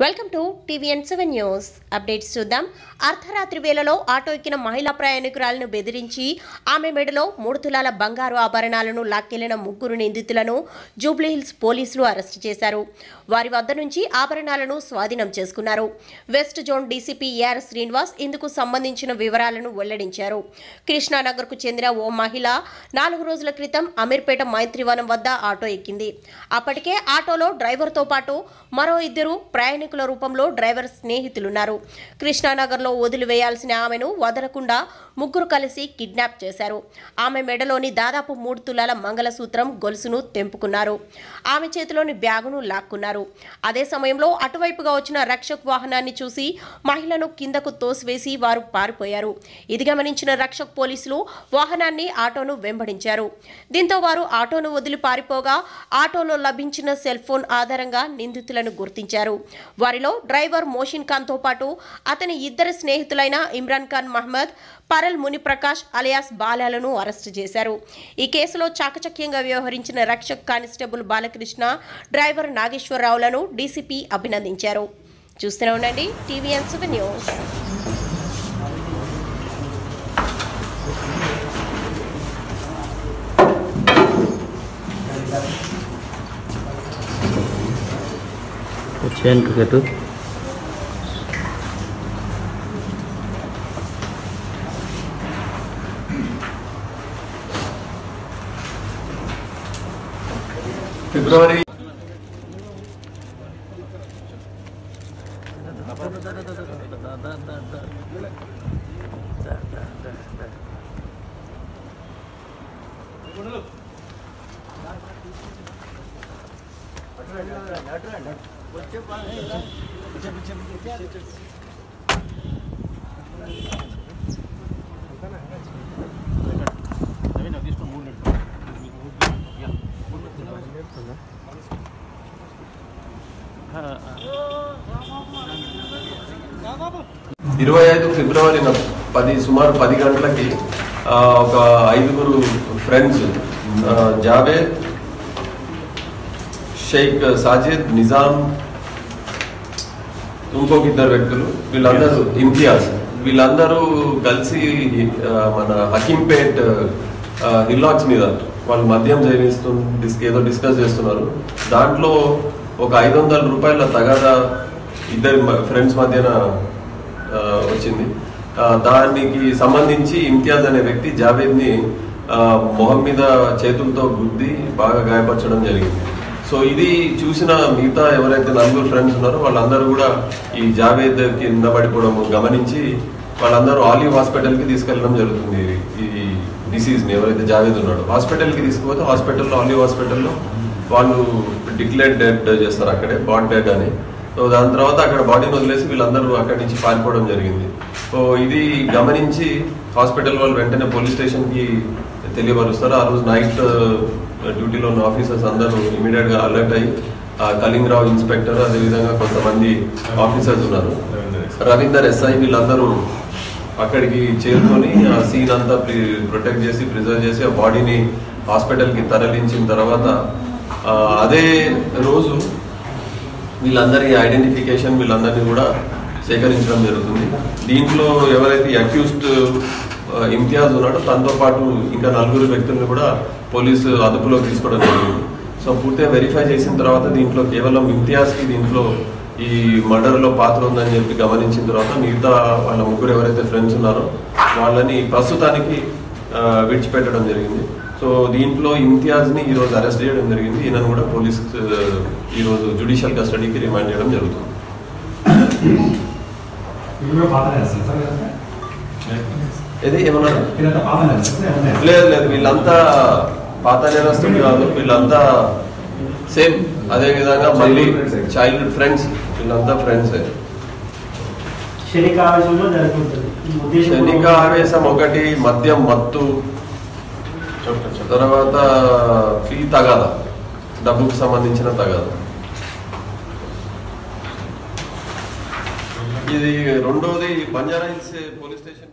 Welcome to TVN seven news updates చూద్దాం అర్ధరాత్రి వేళలో ఆటో ఎక్కిన మహిళా ప్రయాణికురాలను బెదిరించి ఆమె మెడలో మూడు తులాల బంగారు ఆభరణాలను లాక్కెళ్లిన ముగ్గురు నిందితులను జూబ్లీహిల్స్ పోలీసులు అరెస్టు చేశారు వారి వద్ద నుంచి ఆభరణాలను స్వాధీనం చేసుకున్నారు west zone DCP A R Srinivas ఇందుకు సంబంధించిన వివరాలను వెల్లడించారు కృష్ణానగర్కు చెందిన ఓ మహిళ నాలుగు రోజుల క్రితం అమీర్పేట మైత్రివనం వద్ద ఆటో ఎక్కింది అప్పటికే ఆటోలో డ్రైవర్తో పాటు మరో ఇద్దరు ప్రయాణికుల రూపంలో డ్రైవర్ స్నేహితులున్నారు కృష్ణానగర్లో వదిలివేయాల్సిన ఆమెను వదలకుండా ముగ్గురు కలిసి కిడ్నాప్ చేశారు ఆమె మెడలోని దాదాపు మూడు తులాల మంగళసూత్రం గొలుసును తెంపుకున్నారు ఆమె చేతిలోని బ్యాగును లాక్కున్నారు అదే సమయంలో అటువైపుగా వచ్చిన రక్షక్ వాహనాన్ని చూసి మహిళను కిందకు తోసివేసి వారు పారిపోయారు ఇది గమనించిన రక్షక్ పోలీసులు వాహనాన్ని ఆటోను వెంబడించారు దీంతో వారు ఆటోను వదిలి పారిపోగా ఆటోలో లభించిన సెల్ ఫోన్ ఆధారంగా నిందితులను గుర్తించారు వారిలో డ్రైవర్ మోషిన్ ఖాన్తో పాటు అతని ఇద్దరు స్నేహితులైన ఇమ్రాన్ ఖాన్ మహమ్మద్ పరల్ మునిప్రకాష్ అలియాస్ బాలాలను అరెస్టు చేశారు ఈ కేసులో చాకచక్యంగా వ్యవహరించిన రక్షక్ కానిస్టేబుల్ బాలకృష్ణ డ్రైవర్ నాగేశ్వరరావులను డీసీపీ అభినందించారు చూస్తూనే ఉండండి టీవీఎన్ సెవెన్ న్యూస్ వచ్చాను క్రికెట్ ఫిబ్రవరి ఇరవై ఐదు ఫిబ్రవరి న- పది సుమారు పది గంటలకి ఆ, ఒక ఐదుగురు ఫ్రెండ్స్ ఆ, జావేద్ షేక్ సాజిద్ నిజాం ఇంకొక ఇద్దరు వ్యక్తులు వీళ్ళందరూ ఇంతియాజ్ వీళ్ళందరూ కలిసి ఆ, మన హకీంపేట్ ఆ, హిల్లాక్స్ మీద వాళ్ళు మద్యం సేవిస్తూ డిస్ ఏదో డిస్కస్ చేస్తున్నారు దాంట్లో ఒక ఐదు వందల రూపాయల తగాదా ఇద్దరు ఫ్రెండ్స్ మధ్యన ఆ, వచ్చింది ఆ, దానికి సంబంధించి ఇమ్తియాజ్ అనే వ్యక్తి జావేద్ని ఆ, మొహం మీద చేతులతో గుద్ది బాగా గాయపరచడం జరిగింది సో ఇది చూసిన మిగతా ఎవరైతే నలుగురు ఫ్రెండ్స్ ఉన్నారో వాళ్ళందరూ కూడా ఈ జావేద్ కింద పడిపోవడం గమనించి వాళ్ళందరూ ఆలివ్ హాస్పిటల్కి తీసుకెళ్ళడం జరుగుతుంది ఈ డిసీజ్ని ఎవరైతే జావేద్ ఉన్నాడో హాస్పిటల్కి తీసుకుపోతే హాస్పిటల్లో ఆలివ్ హాస్పిటల్లో వాళ్ళు డిక్లేర్ డెడ్ చేస్తారు అక్కడే బాడ్ డెడ్ అని సో దాని తర్వాత అక్కడ బాడీని వదిలేసి వీళ్ళందరూ అక్కడి నుంచి పారిపోవడం జరిగింది సో ఇది గమనించి హాస్పిటల్ వాళ్ళు వెంటనే పోలీస్ స్టేషన్కి తెలియపరుస్తారు ఆ రోజు నైట్ డ్యూటీలో ఉన్న ఆఫీసర్స్ అందరూ ఇమీడియట్ గా అలర్ట్ అయ్యి ఆ కలింగరావు ఇన్స్పెక్టర్ అదేవిధంగా కొంతమంది ఆఫీసర్స్ ఉన్నారు రవీందర్ ఎస్ఐ వీళ్ళందరూ అక్కడికి చేరుకొని ఆ సీన్ అంతా ప్రొటెక్ట్ చేసి ప్రిజర్వ్ చేసి ఆ బాడీని హాస్పిటల్కి తరలించిన తర్వాత ఆ, అదే రోజు వీళ్ళందరి ఐడెంటిఫికేషన్ వీళ్ళందరినీ కూడా సేకరించడం జరుగుతుంది దీంట్లో ఎవరైతే అక్యూస్డ్ ఇమ్తియాజ్ ఉన్నాడో తనతో పాటు ఇంకా నలుగురు వ్యక్తులను కూడా పోలీసు అదుపులోకి తీసుకోవడం జరిగింది సో పూర్తిగా వెరిఫై చేసిన తర్వాత దీంట్లో కేవలం ఇమ్తియాజ్కి దీంట్లో ఈ మర్డర్లో పాత్ర ఉందని చెప్పి గమనించిన తర్వాత మిగతా వాళ్ళ ముగ్గురు ఎవరైతే ఫ్రెండ్స్ ఉన్నారో వాళ్ళని ప్రస్తుతానికి ఆ, విడిచిపెట్టడం జరిగింది సో దీంట్లో ఇమ్తియాజ్ని ఈరోజు అరెస్ట్ చేయడం జరిగింది ఈయనను కూడా పోలీస్ ఆ, ఈరోజు జుడిషియల్ కస్టడీకి రిమాండ్ చేయడం జరుగుతుంది ఇవి కూడా పాత నేస్తాం సార్ ఇదంతా? ఇది ఏమన్నారు ఇదంతా పాత నేస్తాం ఏమన్నా లేదు లేదు వీళ్ళంతా పాత నేరస్తులు కాదు వీళ్ళంతా సేమ్ అదే విధంగా మళ్ళీ చైల్డ్హుడ్ ఫ్రెండ్స్ వీళ్ళంతా ఫ్రెండ్స్ క్షణిక ఆవేశంలో జరుగుతుంది ఈ ఉద్దేశం క్షణిక ఆవేశం ఒకటి మద్యం మత్తు తర్వాత ఫీ తగాద డబ్బుకు సంబంధించిన తగాద ఇది రెండోది బంజారా హిల్స్ పోలీస్ స్టేషన్